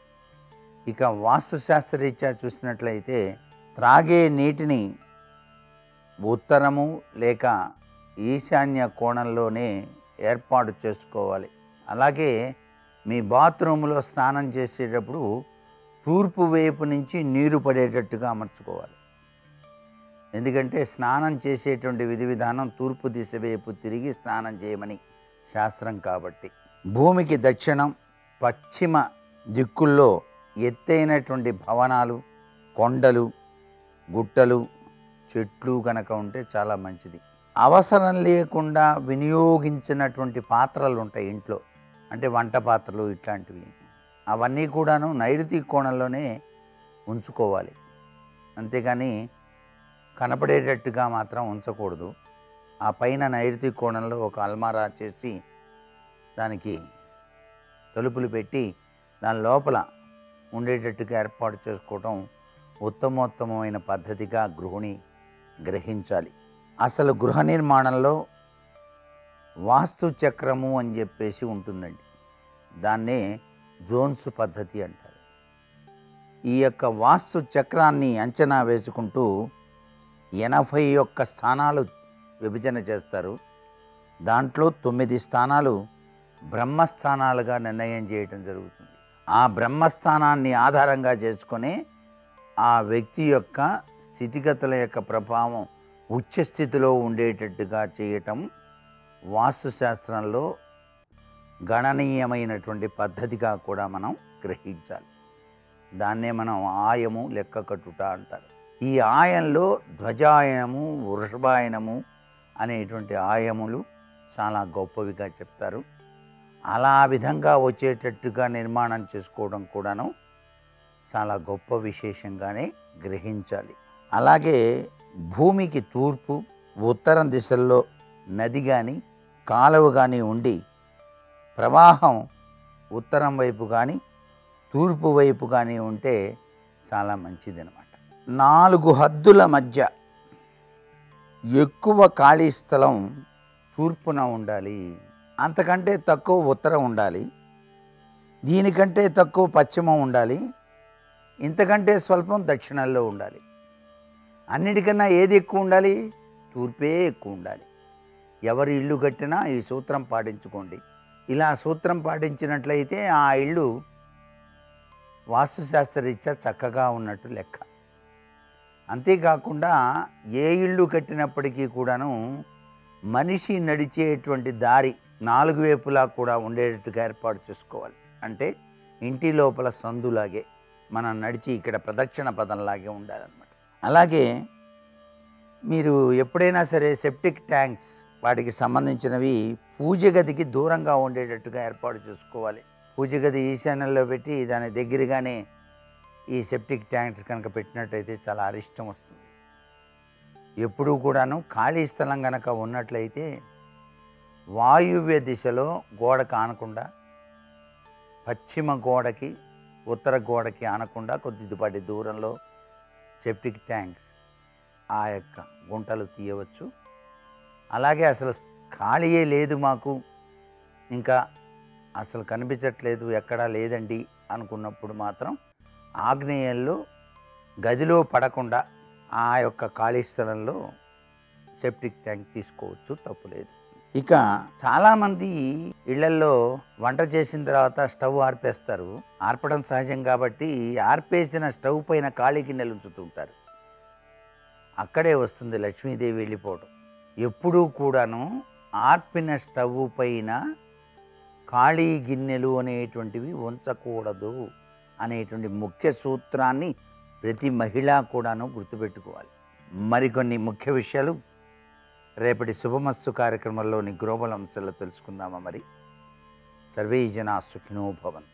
ఇక వాస్తుశాస్త్రరీత్యా చూసినట్లయితే త్రాగే నీటిని ఉత్తరము లేక ఈశాన్య కోణంలోనే ఏర్పాటు చేసుకోవాలి అలాగే మీ బాత్రూంలో స్నానం చేసేటప్పుడు తూర్పు వైపు నుంచి నీరు పడేటట్టుగా అమర్చుకోవాలి ఎందుకంటే స్నానం చేసేటువంటి విధి విధానం తూర్పు దిశ వైపు తిరిగి స్నానం చేయమని శాస్త్రం కాబట్టి భూమికి దక్షిణం పశ్చిమ దిక్కుల్లో ఎత్తైనటువంటి భవనాలు కొండలు గుట్టలు చెట్లు కనుక ఉంటే చాలా మంచిది అవసరం లేకుండా వినియోగించినటువంటి పాత్రలు ఉంటాయి ఇంట్లో అంటే వంట పాత్రలు ఇట్లాంటివి అవన్నీ కూడాను నైరుతి కోణంలోనే ఉంచుకోవాలి అంతేగాని కనపడేటట్టుగా మాత్రం ఉంచకూడదు ఆ పైన నైరుతి కోణంలో ఒక అల్మారా చేసి దానికి తలుపులు పెట్టి దాని లోపల ఉండేటట్టుగా ఏర్పాటు చేసుకోవటం ఉత్తమోత్తమమైన పద్ధతిగా గృహిణి గ్రహించాలి అసలు గృహ నిర్మాణంలో వాస్తు చక్రము అని చెప్పేసి ఉంటుందండి దాన్నే జోన్స్ పద్ధతి అంటారు ఈ యొక్క వాస్తు చక్రాన్ని అంచనా వేసుకుంటూ ఎనభై ఒక్క స్థానాలు విభజన చేస్తారు దాంట్లో తొమ్మిది స్థానాలు బ్రహ్మస్థానాలుగా నిర్ణయం చేయటం జరుగుతుంది ఆ బ్రహ్మస్థానాన్ని ఆధారంగా చేసుకొని ఆ వ్యక్తి యొక్క స్థితిగతుల యొక్క ప్రభావం ఉచ్చ స్థితిలో ఉండేటట్టుగా చేయటం వాస్తుశాస్త్రంలో గణనీయమైనటువంటి పద్ధతిగా కూడా మనం గ్రహించాలి దాన్నే మనం ఆయము లెక్క కట్టుట అంటారు ఈ ఆయంలో ధ్వజాయనము వృషభాయనము అనేటువంటి ఆయములు చాలా గొప్పవిగా చెప్తారు అలా విధంగా వచ్చేటట్టుగా నిర్మాణం చేసుకోవడం కూడాను చాలా గొప్ప విశేషంగానే గ్రహించాలి అలాగే భూమికి తూర్పు ఉత్తరం దిశల్లో నది కానీ కాలువ కానీ ఉండి ప్రవాహం ఉత్తరం వైపు కానీ తూర్పు వైపు కానీ ఉంటే చాలా మంచిది అనమాట నాలుగు హద్దుల మధ్య ఎక్కువ ఖాళీ స్థలం తూర్పున ఉండాలి అంతకంటే తక్కువ ఉత్తరం ఉండాలి దీనికంటే తక్కువ పశ్చిమం ఉండాలి ఇంతకంటే స్వల్పం దక్షిణాల్లో ఉండాలి అన్నిటికన్నా ఏది ఎక్కువ ఉండాలి తూర్పే ఎక్కువ ఉండాలి ఎవరి ఇల్లు కట్టినా ఈ సూత్రం పాటించుకోండి ఇలా సూత్రం పాటించినట్లయితే ఆ ఇల్లు వాస్తుశాస్త్రరీత్యా చక్కగా ఉన్నట్టు లెక్క అంతేకాకుండా ఏ ఇల్లు కట్టినప్పటికీ కూడాను మనిషి నడిచేటువంటి దారి నాలుగు వైపులా కూడా ఉండేటట్టుగా ఏర్పాటు చేసుకోవాలి అంటే ఇంటి లోపల సందులాగే మనం నడిచి ఇక్కడ ప్రదక్షిణ పదంలాగే ఉండాలన్నమాట అలాగే మీరు ఎప్పుడైనా సరే సెప్టిక్ ట్యాంక్స్ వాటికి సంబంధించినవి పూజ గదికి దూరంగా ఉండేటట్టుగా ఏర్పాటు చేసుకోవాలి పూజ గది ఈశాన్యంలో పెట్టి దాని దగ్గరగానే ఈ సెప్టిక్ ట్యాంక్స్ కనుక పెట్టినట్టయితే చాలా అరిష్టం వస్తుంది ఎప్పుడూ కూడాను ఖాళీ స్థలం కనుక ఉన్నట్లయితే వాయువ్య దిశలో గోడ కానకుండా పశ్చిమ గోడకి ఉత్తర గోడకి ఆనకుండా కొద్దిపాటి దూరంలో సెప్టిక్ ట్యాంక్స్ ఆ యొక్క గుంటలు తీయవచ్చు అలాగే అసలు ఖాళీయే లేదు మాకు ఇంకా అసలు కనిపించట్లేదు ఎక్కడా లేదండి అనుకున్నప్పుడు మాత్రం ఆగ్నేయంలో గదిలో పడకుండా ఆ యొక్క ఖాళీ స్థలంలో సెప్టిక్ ట్యాంక్ తీసుకోవచ్చు తప్పులేదు ఇక చాలామంది ఇళ్లల్లో వంట చేసిన తర్వాత స్టవ్ ఆర్పేస్తారు ఆర్పడం సహజం కాబట్టి ఆర్పేసిన స్టవ్ పైన ఖాళీ గిన్నెలు ఉంచుతుంటారు అక్కడే వస్తుంది లక్ష్మీదేవి వెళ్ళిపోవడం ఎప్పుడూ కూడాను ఆర్పిన స్టవ్ పైన ఖాళీ గిన్నెలు అనేటువంటివి ఉంచకూడదు అనేటువంటి ముఖ్య సూత్రాన్ని ప్రతి మహిళ కూడాను గుర్తుపెట్టుకోవాలి మరికొన్ని ముఖ్య విషయాలు రేపటి శుభమస్తు కార్యక్రమంలోని గ్లోబల్ అంశాల్లో తెలుసుకుందామా మరి సర్వే జనా సుఖినో భవంతు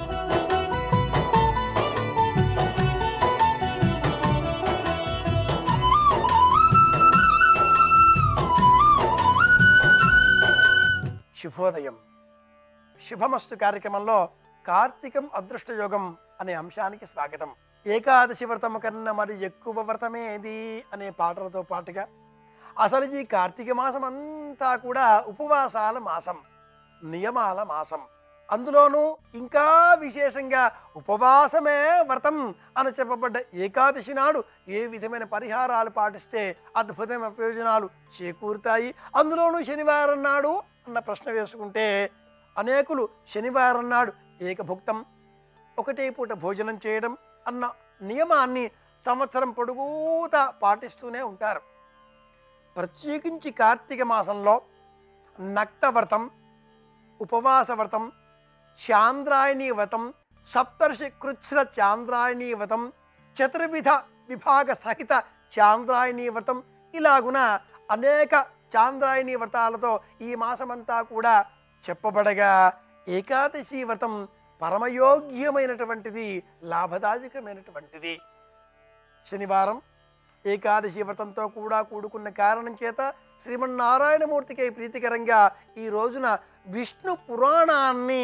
శుభోదయం శుభమస్తు కార్యక్రమంలో కార్తీకం అదృష్టయోగం అనే అంశానికి స్వాగతం ఏకాదశి వ్రతము కన్నా మరి ఎక్కువ వ్రతమేది అనే పాటలతో పాటుగా అసలు ఈ కార్తీక మాసం అంతా కూడా ఉపవాసాల మాసం నియమాల మాసం అందులోనూ ఇంకా విశేషంగా ఉపవాసమే వ్రతం అని చెప్పబడ్డ ఏకాదశి నాడు ఏ విధమైన పరిహారాలు పాటిస్తే అద్భుతమైన ప్రయోజనాలు చేకూరుతాయి అందులోనూ శనివారం నాడు అన్న ప్రశ్న వేసుకుంటే అనేకులు శనివారం నాడు ఏకభుక్తం ఒకటే పూట భోజనం చేయడం అన్న నియమాన్ని సంవత్సరం పొడుగుతా పాటిస్తూనే ఉంటారు ప్రత్యేకించి కార్తీక మాసంలో నక్త వ్రతం ఉపవాస వ్రతం చాంద్రాయణీ వ్రతం సప్తర్షి కృచ్ఛ్ర చాంద్రాయణీ వ్రతం చతుర్విధ విభాగ సహిత చాంద్రాయణీ వ్రతం ఇలాగున అనేక చాంద్రాయణీ వ్రతాలతో ఈ మాసమంతా కూడా చెప్పబడగా ఏకాదశి వ్రతం పరమయోగ్యమైనటువంటిది లాభదాయకమైనటువంటిది శనివారం ఏకాదశి వ్రతంతో కూడా కూడుకున్న కారణం చేత శ్రీమన్నారాయణమూర్తికి ప్రీతికరంగా ఈ రోజున విష్ణు పురాణాన్ని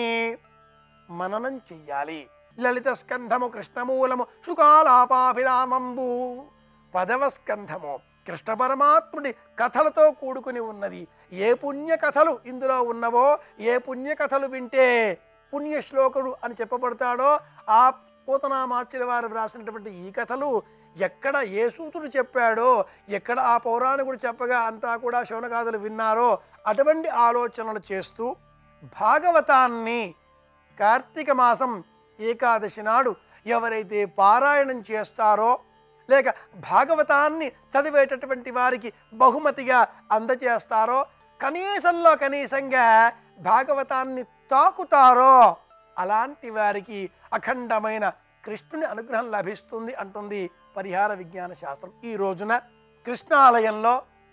మననం చెయ్యాలి లలిత స్కంధము కృష్ణమూలము శుకాలాపాభిరామంబు పదవ స్కంధము కృష్ణ పరమాత్ముడి కథలతో కూడుకుని ఉన్నది ఏ పుణ్య కథలు ఇందులో ఉన్నవో ఏ పుణ్య కథలు వింటే పుణ్య శ్లోకుడు అని చెప్పబడతాడో ఆ పూతనామాచుల వారు వ్రాసినటువంటి ఈ కథలు ఎక్కడ ఏ సూతుడు చెప్పాడో ఎక్కడ ఆ పౌరాణికుడు చెప్పగా అంతా కూడా శౌనగాథలు విన్నారో అటువంటి ఆలోచనలు చేస్తూ భాగవతాన్ని కార్తీక మాసం ఏకాదశి నాడు ఎవరైతే పారాయణం చేస్తారో లేక భాగవతాన్ని చదివేటటువంటి వారికి బహుమతిగా అందజేస్తారో కనీసంలో కనీసంగా భాగవతాన్ని తాకుతారో అలాంటి వారికి అఖండమైన కృష్ణుని అనుగ్రహం లభిస్తుంది అంటుంది పరిహార విజ్ఞాన శాస్త్రం ఈ రోజున కృష్ణాలయంలో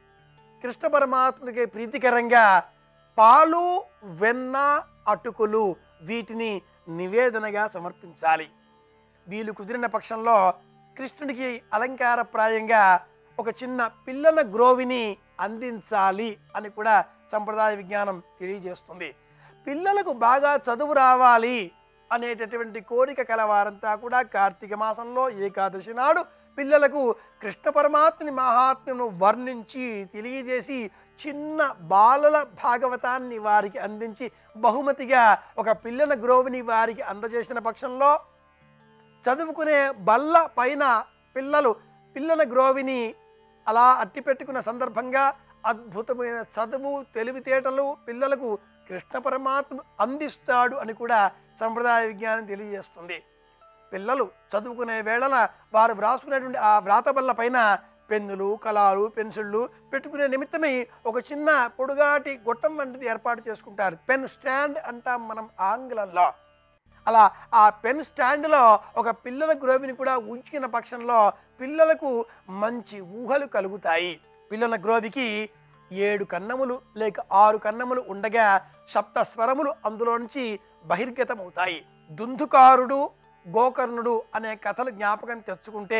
కృష్ణ పరమాత్మకి ప్రీతికరంగా పాలు వెన్న అటుకులు వీటిని నివేదనగా సమర్పించాలి వీలు కుదిరిన పక్షంలో కృష్ణుడికి అలంకారప్రాయంగా ఒక చిన్న పిల్లల గ్రోవిని అందించాలి అని కూడా సంప్రదాయ విజ్ఞానం తెలియజేస్తుంది పిల్లలకు బాగా చదువు రావాలి అనేటటువంటి కోరిక కలవారంతా కూడా కార్తీక మాసంలో ఏకాదశి నాడు పిల్లలకు కృష్ణ పరమాత్మని మహాత్మ్యను వర్ణించి తెలియజేసి చిన్న బాలల భాగవతాన్ని వారికి అందించి బహుమతిగా ఒక పిల్లల గ్రోవిని వారికి అందజేసిన పక్షంలో చదువుకునే బల్ల పైన పిల్లలు పిల్లల గ్రోవిని అలా అట్టి పెట్టుకున్న సందర్భంగా అద్భుతమైన చదువు తెలివితేటలు పిల్లలకు కృష్ణ పరమాత్మ అందిస్తాడు అని కూడా సంప్రదాయ విజ్ఞానం తెలియజేస్తుంది పిల్లలు చదువుకునే వేళన వారు వ్రాసుకునేటువంటి ఆ వ్రాతబల్ల పైన పెన్నులు కలాలు పెన్సిళ్ళు పెట్టుకునే నిమిత్తమై ఒక చిన్న పొడుగాటి గొట్టం వంటిది ఏర్పాటు చేసుకుంటారు పెన్ స్టాండ్ అంటాం మనం ఆంగ్లంలో అలా ఆ పెన్ స్టాండ్లో ఒక పిల్లల గ్రోవిని కూడా ఉంచిన పక్షంలో పిల్లలకు మంచి ఊహలు కలుగుతాయి పిల్లల గ్రోవికి ఏడు కన్నములు లేక ఆరు కన్నములు ఉండగా సప్త స్వరములు అందులో నుంచి బహిర్గతమవుతాయి దుందుకారుడు గోకర్ణుడు అనే కథలు జ్ఞాపకం తెచ్చుకుంటే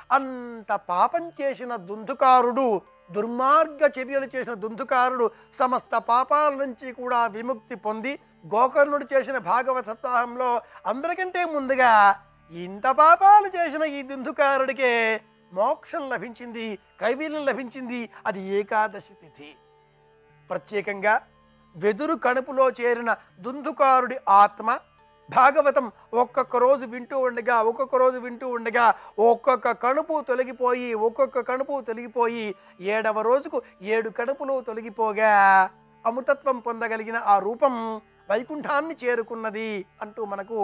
అంత పాపం చేసిన దుందుకారుడు దుర్మార్గ చర్యలు చేసిన దుందుకారుడు సమస్త పాపాల నుంచి కూడా విముక్తి పొంది గోకర్ణుడు చేసిన భాగవత సప్తాహంలో అందరికంటే ముందుగా ఇంత పాపాలు చేసిన ఈ దుందుకారుడికే మోక్షం లభించింది కైవీల్యం లభించింది అది ఏకాదశి తిథి ప్రత్యేకంగా వెదురు కణుపులో చేరిన దుందుకారుడి ఆత్మ భాగవతం ఒక్కొక్క రోజు వింటూ ఉండగా ఒక్కొక్క రోజు వింటూ ఉండగా ఒక్కొక్క కణుపు తొలగిపోయి ఒక్కొక్క కణుపు తొలగిపోయి ఏడవ రోజుకు ఏడు కణుపులు తొలగిపోగా అమృతత్వం పొందగలిగిన ఆ రూపం వైకుంఠాన్ని చేరుకున్నది అంటూ మనకు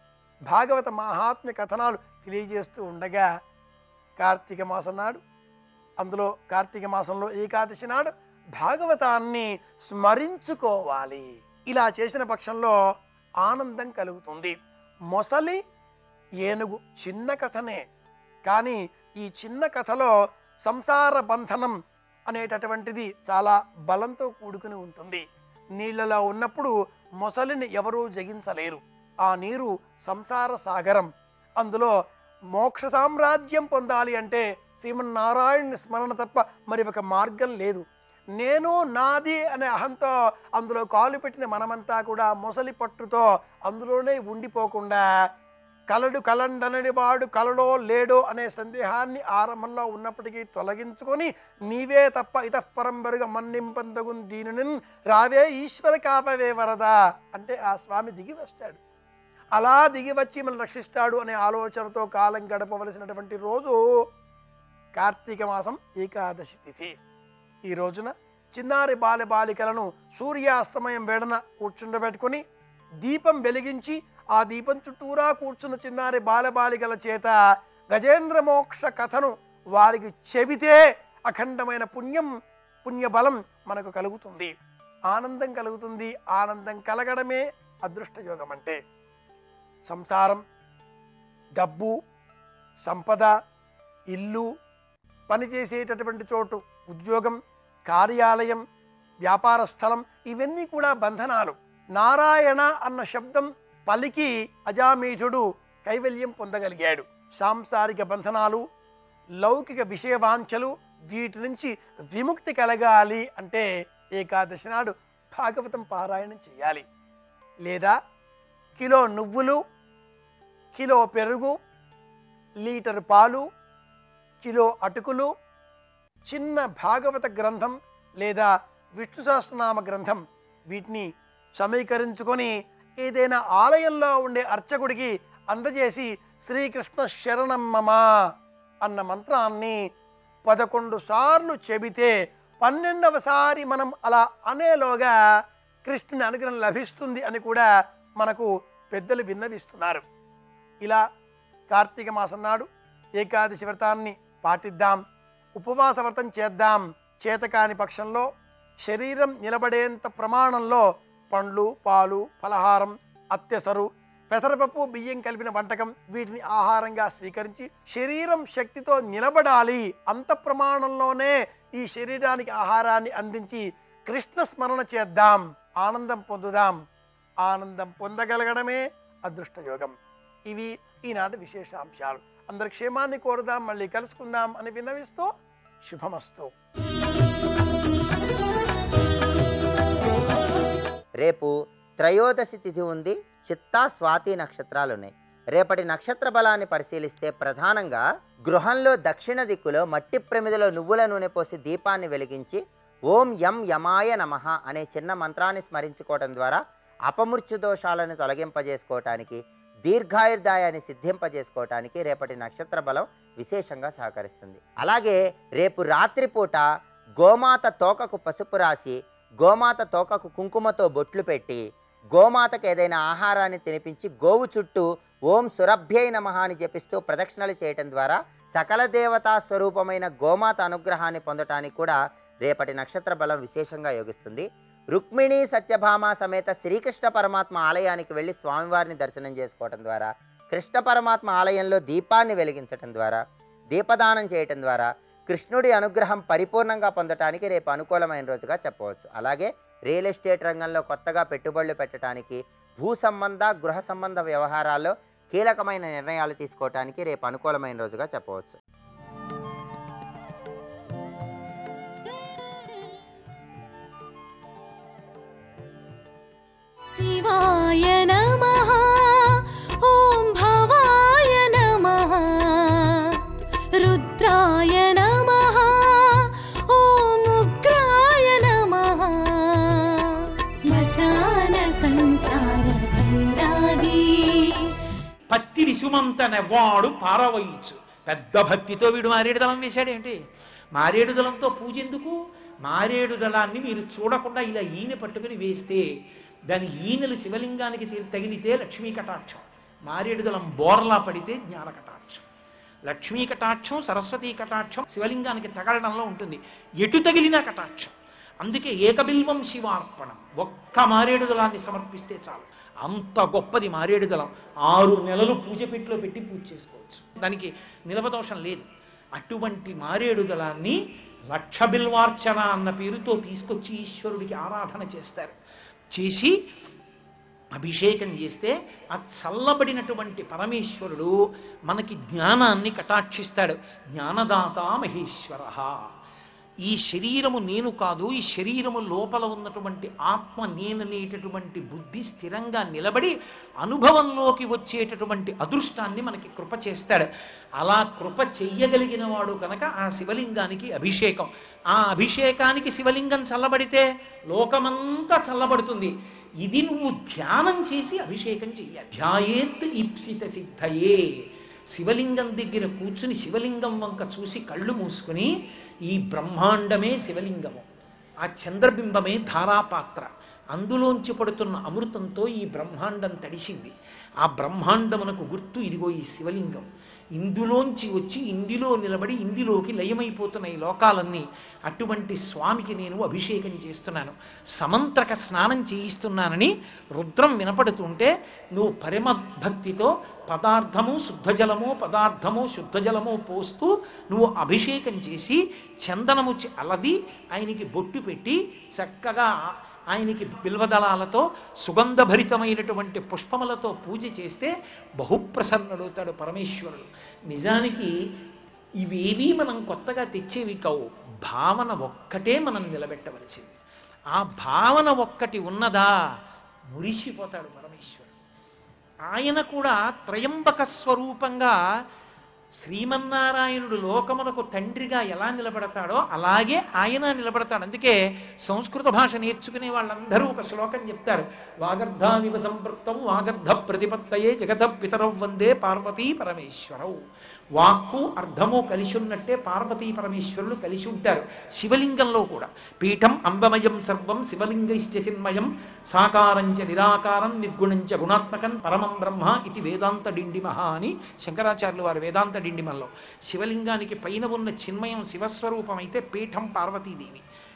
భాగవత మహాత్మ్య కథనాలు తెలియజేస్తూ ఉండగా కార్తీక మాసం నాడు అందులో కార్తీక మాసంలో ఏకాదశి నాడు భాగవతాన్ని స్మరించుకోవాలి ఇలా చేసిన పక్షంలో ఆనందం కలుగుతుంది మొసలి ఏనుగు చిన్న కథనే కానీ ఈ చిన్న కథలో సంసార బంధనం అనేటటువంటిది చాలా బలంతో కూడుకుని ఉంటుంది నీళ్ళలో ఉన్నప్పుడు మొసలిని ఎవరూ జగించలేరు ఆ నీరు సంసార సాగరం అందులో మోక్ష సామ్రాజ్యం పొందాలి అంటే శ్రీమన్నారాయణ స్మరణ తప్ప మరి ఒక మార్గం లేదు నేను నాది అనే అహంతో అందులో కాలు పెట్టిన మనమంతా కూడా మొసలి పట్టుతో అందులోనే ఉండిపోకుండా కలడు కలండనని వాడు కలడో లేడో అనే సందేహాన్ని ఆరంభంలో ఉన్నప్పటికీ తొలగించుకొని నీవే తప్ప ఇతఃపరంబరుగా మన్నింపందగు దీనిని రావే ఈశ్వర కాపవే వరదా అంటే ఆ స్వామి దిగి వస్తాడు అలా దిగి వచ్చి మనం రక్షిస్తాడు అనే ఆలోచనతో కాలం గడపవలసినటువంటి రోజు కార్తీక మాసం ఏకాదశి తిథి ఈ రోజున చిన్నారి బాల బాలికలను సూర్యాస్తమయం వేడన కూర్చుండబెట్టుకొని దీపం వెలిగించి ఆ దీపం చుట్టూరా కూర్చున్న చిన్నారి బాలబాలికల చేత గజేంద్ర మోక్ష కథను వారికి చెబితే అఖండమైన పుణ్యం పుణ్యబలం మనకు కలుగుతుంది ఆనందం కలుగుతుంది ఆనందం కలగడమే అదృష్టయోగం అంటే సంసారం డబ్బు సంపద ఇల్లు పనిచేసేటటువంటి చోటు ఉద్యోగం కార్యాలయం వ్యాపార స్థలం ఇవన్నీ కూడా బంధనాలు నారాయణ అన్న శబ్దం పలికి అజామీఠుడు కైవల్యం పొందగలిగాడు సాంసారిక బంధనాలు లౌకిక విషయవాంఛలు వీటి నుంచి విముక్తి కలగాలి అంటే ఏకాదశి నాడు భాగవతం పారాయణం చేయాలి లేదా కిలో నువ్వులు కిలో పెరుగు లీటర్ పాలు కిలో అటుకులు చిన్న భాగవత గ్రంథం లేదా విష్ణు సహస్రనామ గ్రంథం వీటిని సమీకరించుకొని ఏదైనా ఆలయంలో ఉండే అర్చకుడికి అందజేసి శ్రీకృష్ణ శరణమ్మమా అన్న మంత్రాన్ని పదకొండు సార్లు చెబితే పన్నెండవసారి మనం అలా అనేలోగా కృష్ణుని అనుగ్రహం లభిస్తుంది అని కూడా మనకు పెద్దలు విన్నవిస్తున్నారు ఇలా కార్తీక మాసం నాడు ఏకాదశి వ్రతాన్ని పాటిద్దాం ఉపవాస వ్రతం చేద్దాం చేతకాని పక్షంలో శరీరం నిలబడేంత ప్రమాణంలో పండ్లు పాలు ఫలహారం అత్యసరు పెసరపప్పు బియ్యం కలిపిన వంటకం వీటిని ఆహారంగా స్వీకరించి శరీరం శక్తితో నిలబడాలి అంత ప్రమాణంలోనే ఈ శరీరానికి ఆహారాన్ని అందించి కృష్ణ స్మరణ చేద్దాం ఆనందం పొందుదాం ఆనందం పొందగలగడమే అదృష్ట యోగం ఇవి ఈనాటి విశేషాంశాలు అందరి క్షేమాన్ని కోరుదాం మళ్ళీ కలుసుకుందాం అని విన్నవిస్తూ శుభమస్తు రేపు త్రయోదశి తిథి ఉంది చిత్తా స్వాతి నక్షత్రాలు ఉన్నాయి రేపటి నక్షత్ర బలాన్ని పరిశీలిస్తే ప్రధానంగా గృహంలో దక్షిణ దిక్కులో మట్టి ప్రమిదలో నువ్వుల నూనె పోసి దీపాన్ని వెలిగించి ఓం యం యమాయ నమః అనే చిన్న మంత్రాన్ని స్మరించుకోవడం ద్వారా అపమృత్యు దోషాలను తొలగింపజేసుకోవటానికి దీర్ఘాయుర్దాయాన్ని సిద్ధింపజేసుకోవటానికి రేపటి నక్షత్ర బలం విశేషంగా సహకరిస్తుంది అలాగే రేపు రాత్రిపూట గోమాత తోకకు పసుపు రాసి గోమాత తోకకు కుంకుమతో బొట్లు పెట్టి గోమాతకు ఏదైనా ఆహారాన్ని తినిపించి గోవు చుట్టూ ఓం సురభ్యై నమః అని జపిస్తూ ప్రదక్షిణలు చేయటం ద్వారా సకల దేవతా స్వరూపమైన గోమాత అనుగ్రహాన్ని పొందటానికి కూడా రేపటి నక్షత్ర బలం విశేషంగా యోగిస్తుంది రుక్మిణి సత్యభామ సమేత శ్రీకృష్ణ పరమాత్మ ఆలయానికి వెళ్ళి స్వామివారిని దర్శనం చేసుకోవటం ద్వారా కృష్ణ పరమాత్మ ఆలయంలో దీపాన్ని వెలిగించటం ద్వారా దీపదానం చేయటం ద్వారా కృష్ణుడి అనుగ్రహం పరిపూర్ణంగా పొందటానికి రేపు అనుకూలమైన రోజుగా చెప్పవచ్చు అలాగే రియల్ ఎస్టేట్ రంగంలో కొత్తగా పెట్టుబడులు పెట్టడానికి భూ సంబంధ గృహ సంబంధ వ్యవహారాల్లో కీలకమైన నిర్ణయాలు తీసుకోవటానికి రేపు అనుకూలమైన రోజుగా చెప్పవచ్చు శివాయ నమః ఓం భవాయ నమః రుద్రాయ నమః ఓం ఉగ్రాయ నమః శ్మశాన సంచార భైరాగి పత్తి రిసుమంతన వాడు పారవయించు పెద్ద భక్తితో వీడు మారేడు దళం వేశాడేంటి మారేడు దళంతో పూజ ఎందుకు మారేడు దళాన్ని మీరు చూడకుండా ఇలా ఈనె పట్టుకుని వేస్తే దాని ఈనెలు శివలింగానికి తి- తగిలితే లక్ష్మీ కటాక్షం మారేడు దళం బోర్లా పడితే జ్ఞాన కటాక్షం లక్ష్మీ కటాక్షం సరస్వతీ కటాక్షం శివలింగానికి తగలడంలో ఉంటుంది ఎటు తగిలినా కటాక్షం అందుకే ఏకబిల్వం శివార్పణం ఒక్క మారేడు దళాన్ని సమర్పిస్తే చాలు అంత గొప్పది మారేడు దళం ఆరు నెలలు పూజ పెట్టిలో పెట్టి పూజ చేసుకోవచ్చు దానికి నిలవదోషం లేదు అటువంటి మారేడు దళాన్ని లక్ష బిల్వార్చన అన్న పేరుతో తీసుకొచ్చి ఈశ్వరుడికి ఆరాధన చేస్తారు చేసి అభిషేకం చేస్తే ఆ చల్లబడినటువంటి పరమేశ్వరుడు మనకి జ్ఞానాన్ని కటాక్షిస్తాడు జ్ఞానదాత మహేశ్వర ఈ శరీరము నేను కాదు ఈ శరీరము లోపల ఉన్నటువంటి ఆత్మ నేననేటటువంటి బుద్ధి స్థిరంగా నిలబడి అనుభవంలోకి వచ్చేటటువంటి అదృష్టాన్ని మనకి కృప చేస్తాడు అలా కృప చెయ్యగలిగిన వాడు కనుక ఆ శివలింగానికి అభిషేకం ఆ అభిషేకానికి శివలింగం చల్లబడితే లోకమంతా చల్లబడుతుంది ఇది నువ్వు ధ్యానం చేసి అభిషేకం చెయ్యాలి ధ్యాయేత్ ఈప్సిత సిద్ధయే శివలింగం దగ్గర కూర్చుని శివలింగం వంక చూసి కళ్ళు మూసుకుని ఈ బ్రహ్మాండమే శివలింగము ఆ చంద్రబింబమే ధారాపాత్ర అందులోంచి పడుతున్న అమృతంతో ఈ బ్రహ్మాండం తడిసింది ఆ బ్రహ్మాండమునకు గుర్తు ఇదిగో ఈ శివలింగం ఇందులోంచి వచ్చి ఇందులో నిలబడి ఇందులోకి లయమైపోతున్న ఈ లోకాలన్నీ అటువంటి స్వామికి నేను అభిషేకం చేస్తున్నాను సమంత్రక స్నానం చేయిస్తున్నానని రుద్రం వినపడుతుంటే నువ్వు పరమ భక్తితో పదార్థము శుద్ధజలము పదార్థము శుద్ధజలము పోస్తూ నువ్వు అభిషేకం చేసి చందనము చి- అలది ఆయనకి బొట్టు పెట్టి చక్కగా ఆయనకి బిల్వదళాలతో సుగంధభరితమైనటువంటి పుష్పములతో పూజ చేస్తే బహుప్రసన్నుడవుతాడు పరమేశ్వరుడు నిజానికి ఇవేవీ మనం కొత్తగా తెచ్చేవి కావు భావన ఒక్కటే మనం నిలబెట్టవలసింది ఆ భావన ఒక్కటి ఉన్నదా మురిసిపోతాడు పరమేశ్వరుడు ఆయన కూడా త్రయంబక స్వరూపంగా శ్రీమన్నారాయణుడు లోకమునకు తండ్రిగా ఎలా నిలబడతాడో అలాగే ఆయన నిలబడతాడు అందుకే సంస్కృత భాష నేర్చుకునే వాళ్ళందరూ ఒక శ్లోకం చెప్తారు వాగర్ధావివ సంపృక్తం వాగర్ధ ప్రతిపత్తయే జగత పితరవ్ వందే పార్వతీ పరమేశ్వరవు వాక్కు అర్ధము కలిసి ఉన్నట్టే పార్వతీ పరమేశ్వరులు కలిసి ఉంటారు శివలింగంలో కూడా పీఠం అంబమయం సర్వం శివలింగైశ్చ చిన్మయం సాకారంచ నిరాకారం నిర్గుణంచ గుణాత్మకం పరమం బ్రహ్మ ఇది వేదాంత డిండిమహ అని శంకరాచార్యులు వారు వేదాంత డిండిమల్లో శివలింగానికి పైన ఉన్న చిన్మయం శివస్వరూపం అయితే పీఠం పార్వతీదేవి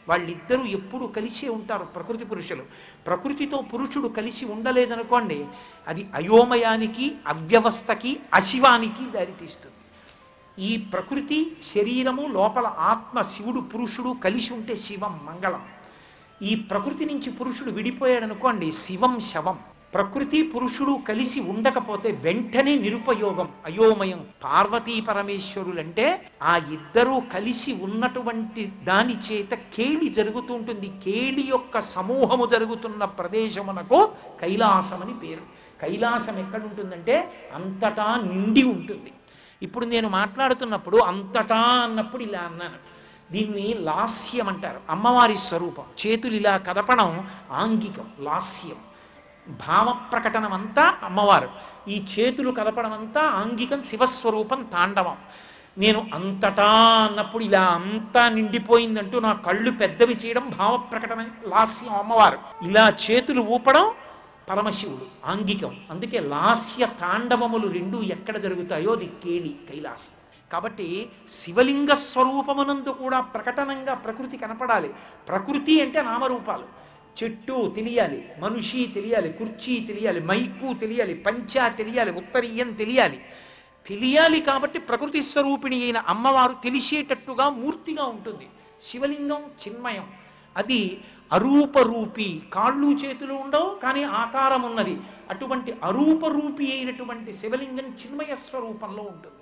వాళ్ళిద్దరూ ఎప్పుడు కలిసే ఉంటారు ప్రకృతి పురుషులు ప్రకృతితో పురుషుడు కలిసి ఉండలేదనుకోండి అది అయోమయానికి అవ్యవస్థకి అశివానికి దారితీస్తుంది ఈ ప్రకృతి శరీరము లోపల ఆత్మ శివుడు పురుషుడు కలిసి ఉంటే శివం మంగళం ఈ ప్రకృతి నుంచి పురుషుడు విడిపోయాడు అనుకోండి శివం శవం ప్రకృతి పురుషుడు కలిసి ఉండకపోతే వెంటనే నిరుపయోగం అయోమయం పార్వతీ పరమేశ్వరులంటే ఆ ఇద్దరూ కలిసి ఉన్నటువంటి దాని చేత కేళి జరుగుతూ ఉంటుంది కేళి యొక్క సమూహము జరుగుతున్న ప్రదేశమునకు కైలాసమని పేరు కైలాసం ఎక్కడుంటుందంటే అంతటా నిండి ఉంటుంది ఇప్పుడు నేను మాట్లాడుతున్నప్పుడు అంతటా అన్నప్పుడు ఇలా అన్నాను దీన్ని లాస్యం అంటారు అమ్మవారి స్వరూపం చేతులు ఇలా కదపడం ఆంగికం లాస్యం భావ ప్రకటనం అంతా అమ్మవారు ఈ చేతులు కదపడం అంతా ఆంగికం శివస్వరూపం తాండవం నేను అంతటా అన్నప్పుడు ఇలా అంతా నిండిపోయిందంటూ నా కళ్ళు పెద్దవి చేయడం భావ ప్రకటన లాస్యం అమ్మవారు ఇలా చేతులు ఊపడం పరమశివుడు ఆంగికం అందుకే లాస్య తాండవములు రెండు ఎక్కడ జరుగుతాయో అది కేళి కైలాసం కాబట్టి శివలింగ స్వరూపమునందు కూడా ప్రకటనంగా ప్రకృతి కనపడాలి ప్రకృతి అంటే నామరూపాలు చెట్టు తెలియాలి మనిషి తెలియాలి కుర్చీ తెలియాలి మైకు తెలియాలి పంచా తెలియాలి ఉత్తరీయం తెలియాలి తెలియాలి కాబట్టి ప్రకృతి స్వరూపిణి అయిన అమ్మవారు తెలిసేటట్టుగా మూర్తిగా ఉంటుంది శివలింగం చిన్మయం అది అరూపరూపి కాళ్ళు చేతులు ఉండవు కానీ ఆకారం ఉన్నది అటువంటి అరూపరూపి అయినటువంటి శివలింగం చిన్మయ స్వరూపంలో ఉంటుంది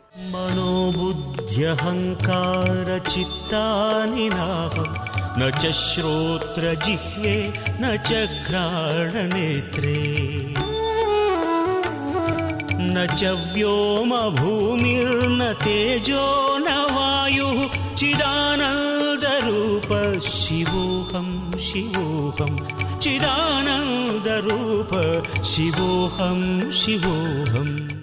मनोबुद्ध्यहङ्कारचित्तानि नाहं न च श्रोत्रजिह्वे न च घ्राणनेत्रे न च व्योमभूमिर्न तेजो न वायुः चिदानन्दरूप शिवोऽहं शिवोऽहं चिदानन्दरूप शिवोऽहं शिवोऽहम्